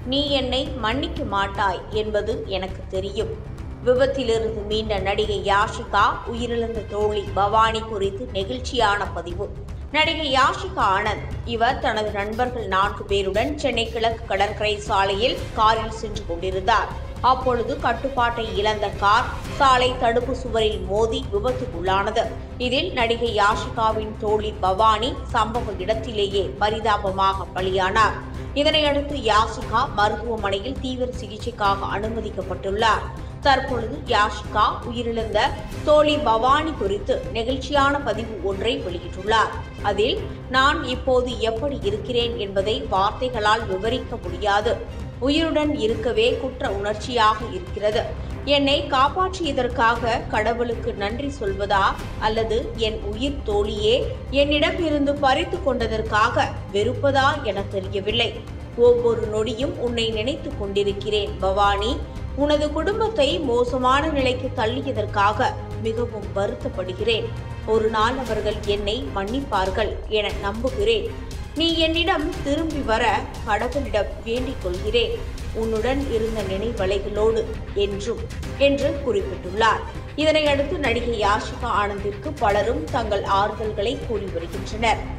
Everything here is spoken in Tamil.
நீ என்னை மன்னிக்க மாட்டாய் என்பது எனக்கு தெரியும் விபத்திலிருந்து மீண்ட நடிகை யாஷிகா உயிரிழந்த தோழி பவானி குறித்து நெகிழ்ச்சியான பதிவு நடிகை யாஷிகா ஆனந்த் இவர் தனது நண்பர்கள் நான்கு பேருடன் சென்னை கிழக்கு கடற்கரை சாலையில் காரில் சென்று கொண்டிருந்தார் அப்பொழுது கட்டுப்பாட்டை இழந்த கார் சாலை தடுப்பு சுவரில் மோதி விபத்துக்குள்ளானது இதில் நடிகை யாஷிகாவின் தோழி பவானி சம்பவ இடத்திலேயே பரிதாபமாக பலியானார் இதனையடுத்து யாஷிகா மருத்துவமனையில் தீவிர சிகிச்சைக்காக அனுமதிக்கப்பட்டுள்ளார் தற்பொழுது யாஷிகா உயிரிழந்த தோழி பவானி குறித்து நெகிழ்ச்சியான பதிவு ஒன்றை வெளியிட்டுள்ளார் அதில் நான் இப்போது எப்படி இருக்கிறேன் என்பதை வார்த்தைகளால் விவரிக்க முடியாது உயிருடன் இருக்கவே குற்ற உணர்ச்சியாக இருக்கிறது என்னை காப்பாற்றியதற்காக கடவுளுக்கு நன்றி சொல்வதா அல்லது என் உயிர் தோழியே என்னிடம் இருந்து பறித்து கொண்டதற்காக வெறுப்பதா என தெரியவில்லை ஒவ்வொரு நொடியும் உன்னை நினைத்து கொண்டிருக்கிறேன் பவானி உனது குடும்பத்தை மோசமான நிலைக்கு தள்ளியதற்காக மிகவும் வருத்தப்படுகிறேன் ஒரு நாள் அவர்கள் என்னை மன்னிப்பார்கள் என நம்புகிறேன் நீ என்னிடம் திரும்பி வர கடவுளிடம் வேண்டிக் கொள்கிறேன் உன்னுடன் இருந்த நினைவலைகளோடு என்றும் என்று குறிப்பிட்டுள்ளார் இதனையடுத்து நடிகை யாஷிகா ஆனந்திற்கு பலரும் தங்கள் ஆறுதல்களை கூறி வருகின்றனர்